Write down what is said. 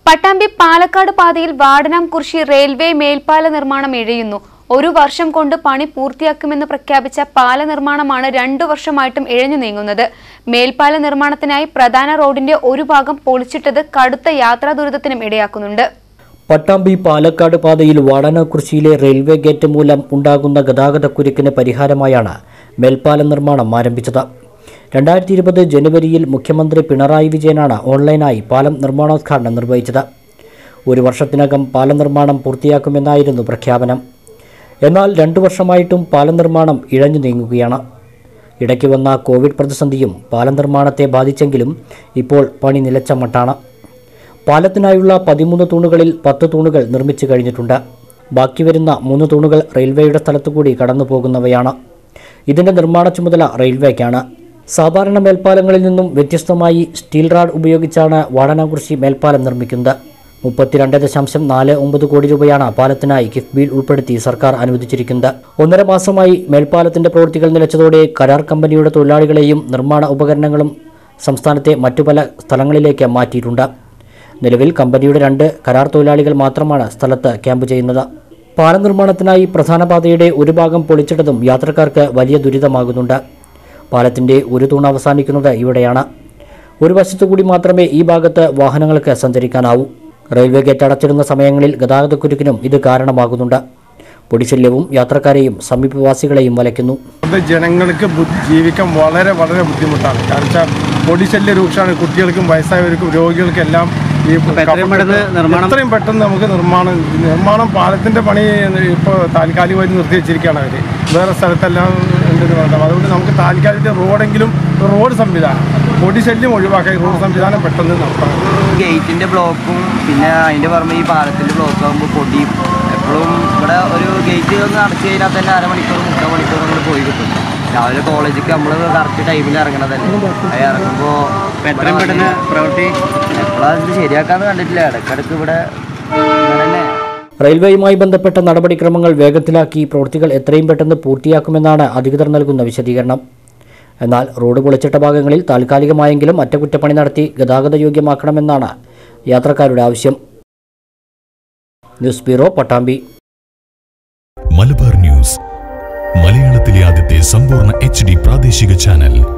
പട്ടാമ്പി പാലക്കാട് പാതയിൽ വാടനാംകുറിശി റെയിൽവേ മേൽപ്പാല നിർമ്മാണം ഇഴയുന്നു ഒരു വർഷം കൊണ്ട് പണി പൂർത്തിയാക്കുമെന്ന് പ്രഖ്യാപിച്ച പാല നിർമ്മാണമാണ് രണ്ടു വർഷമായിട്ടും ഇഴഞ്ഞു നീങ്ങുന്നത് മേൽപ്പാല നിർമ്മാണത്തിനായി പ്രധാന റോഡിന്റെ ഒരു ഭാഗം പൊളിച്ചിട്ടത് കടുത്ത യാത്രാ ദുരിതത്തിനും ഇടയാക്കുന്നുണ്ട് പട്ടാമ്പി പാലക്കാട് പാതയിൽ വാടനക്കുറിശിയിലെ റെയിൽവേ ഗേറ്റ് മൂലം ഉണ്ടാകുന്ന ഗതാഗതക്കുരുക്കിന് പരിഹാരമായാണ് മേൽപ്പാല നിർമ്മാണം ആരംഭിച്ചത് രണ്ടായിരത്തി ഇരുപത് ജനുവരിയിൽ മുഖ്യമന്ത്രി പിണറായി വിജയനാണ് ഓൺലൈനായി പാലം നിർമ്മാണോദ്ഘാടനം നിർവഹിച്ചത് ഒരു വർഷത്തിനകം പാലം നിർമ്മാണം പൂർത്തിയാക്കുമെന്നായിരുന്നു പ്രഖ്യാപനം എന്നാൽ രണ്ടു വർഷമായിട്ടും പാലം നിർമ്മാണം ഇഴഞ്ഞു നീങ്ങുകയാണ് ഇടയ്ക്ക് വന്ന കോവിഡ് പ്രതിസന്ധിയും പാലം നിർമ്മാണത്തെ ബാധിച്ചെങ്കിലും ഇപ്പോൾ പണി നിലച്ച മട്ടാണ് പാലത്തിനായുള്ള പതിമൂന്ന് തൂണുകളിൽ പത്ത് തൂണുകൾ നിർമ്മിച്ചു കഴിഞ്ഞിട്ടുണ്ട് ബാക്കി വരുന്ന മൂന്ന് തൂണുകൾ റെയിൽവേയുടെ സ്ഥലത്തുകൂടി കടന്നു പോകുന്നവയാണ് ഇതിൻ്റെ നിർമ്മാണ ചുമതല റെയിൽവേക്കാണ് സാധാരണ മേൽപ്പാലങ്ങളിൽ നിന്നും വ്യത്യസ്തമായി സ്റ്റീൽ റാഡ് ഉപയോഗിച്ചാണ് വാടനാകുറിശി മേൽപ്പാലം നിർമ്മിക്കുന്നത് മുപ്പത്തിരണ്ട് ദശാംശം നാല് ഒമ്പത് കോടി രൂപയാണ് പാലത്തിനായി കിഫ്ബിയിൽ ഉൾപ്പെടുത്തി സർക്കാർ അനുവദിച്ചിരിക്കുന്നത് ഒന്നര മാസമായി മേൽപ്പാലത്തിന്റെ പ്രവൃത്തികൾ നിലച്ചതോടെ കരാർ കമ്പനിയുടെ തൊഴിലാളികളെയും നിർമ്മാണ ഉപകരണങ്ങളും സംസ്ഥാനത്തെ മറ്റു പല സ്ഥലങ്ങളിലേക്ക് മാറ്റിയിട്ടുണ്ട് നിലവിൽ കമ്പനിയുടെ രണ്ട് കരാർ തൊഴിലാളികൾ മാത്രമാണ് സ്ഥലത്ത് ക്യാമ്പ് ചെയ്യുന്നത് പാലം നിർമ്മാണത്തിനായി പ്രധാന പാതയുടെ ഒരു ഭാഗം പൊളിച്ചിട്ടതും യാത്രക്കാർക്ക് വലിയ ദുരിതമാകുന്നുണ്ട് പാലത്തിന്റെ ഒരു തൂണ് അവസാനിക്കുന്നത് ഇവിടെയാണ് ഒരു വശത്തുകൂടി മാത്രമേ ഈ ഭാഗത്ത് വാഹനങ്ങൾക്ക് സഞ്ചരിക്കാനാവൂ റെയിൽവേ ഗേറ്റ് അടച്ചിടുന്ന സമയങ്ങളിൽ ഗതാഗതക്കുരുക്കിനും ഇത് കാരണമാകുന്നുണ്ട് പൊടിശല്യവും യാത്രക്കാരെയും സമീപവാസികളെയും വലയ്ക്കുന്നു അത് ജനങ്ങൾക്ക് ബു- ജീവിക്കാൻ വളരെ വളരെ ബുദ്ധിമുട്ടാണ് കാരണം വെച്ചാൽ പൊടിശല്യ രൂക്ഷമാണ് കുട്ടികൾക്കും വയസ്സായവർക്കും രോഗികൾക്കും എല്ലാം ഈ എത്രയും പെട്ടെന്ന് നിർമ്മാണം- എത്രയും പെട്ടെന്ന് നമുക്ക് നിർമ്മാണം നിർമ്മാണം പാലത്തിന്റെ പണി ഇപ്പോൾ താൽക്കാലികമായി നിർത്തി വെച്ചിരിക്കുകയാണ് അവർ വേറെ സ്ഥലത്തെല്ലാം ഉണ്ടെന്ന് പറഞ്ഞത് അതുകൊണ്ട് നമുക്ക് താൽക്കാലിക റോഡെങ്കിലും റോഡ് സംവിധാനം പൊടിശല്യം ഒഴിവാക്കാൻ റോഡ് സംവിധാനം പെട്ടെന്ന് നടത്തണം ഗേറ്റിന്റെ ബ്ലോക്കും പിന്നെ അതിന്റെ പുറമെ ഈ പാലത്തിന്റെ ബ്ലോക്ക് ആകുമ്പോൾ പൊടി എപ്പോഴും ഇവിടെ ഒരു ഗേറ്റ് ഒന്ന് അടച്ചു കഴിഞ്ഞാൽ തന്നെ അരമണിക്കൂർ മുക്കാൽ മണിക്കൂർ നമ്മൾ പോയി കിട്ടും രാവിലെ കോളേജിലേക്ക് നമ്മൾ കറക്റ്റ് ടൈമിൽ ഇറങ്ങണതല്ലേ അത് ഇറങ്ങുമ്പോൾ എത്രയും പെട്ടെന്ന് പ്രവൃത്തി എപ്പോഴാണ് ഇത് ശരിയാക്കാന്ന് കണ്ടിട്ടില്ല ഇടയ്ക്കിടയ്ക്ക് ഇവിടെ ഇങ്ങനെ തന്നെ റെയിൽവേയുമായി ബന്ധപ്പെട്ട നടപടിക്രമങ്ങൾ വേഗത്തിലാക്കി പ്രവൃത്തികൾ എത്രയും പെട്ടെന്ന് പൂർത്തിയാക്കുമെന്നാണ് അധികൃതർ നൽകുന്ന വിശദീകരണം എന്നാൽ റോഡ് പൊളിച്ചിട്ട ഭാഗങ്ങളിൽ താൽക്കാലികമായെങ്കിലും അറ്റകുറ്റപ്പണി നടത്തി ഗതാഗത യോഗ്യമാക്കണമെന്നാണ് യാത്രക്കാരുടെ ആവശ്യം news bureau Pattambi Malabar news മലയാളത്തിലെ ആദ്യത്തെ സമ്പൂർണ്ണ എച്ച് ഡി പ്രാദേശിക ചാനൽ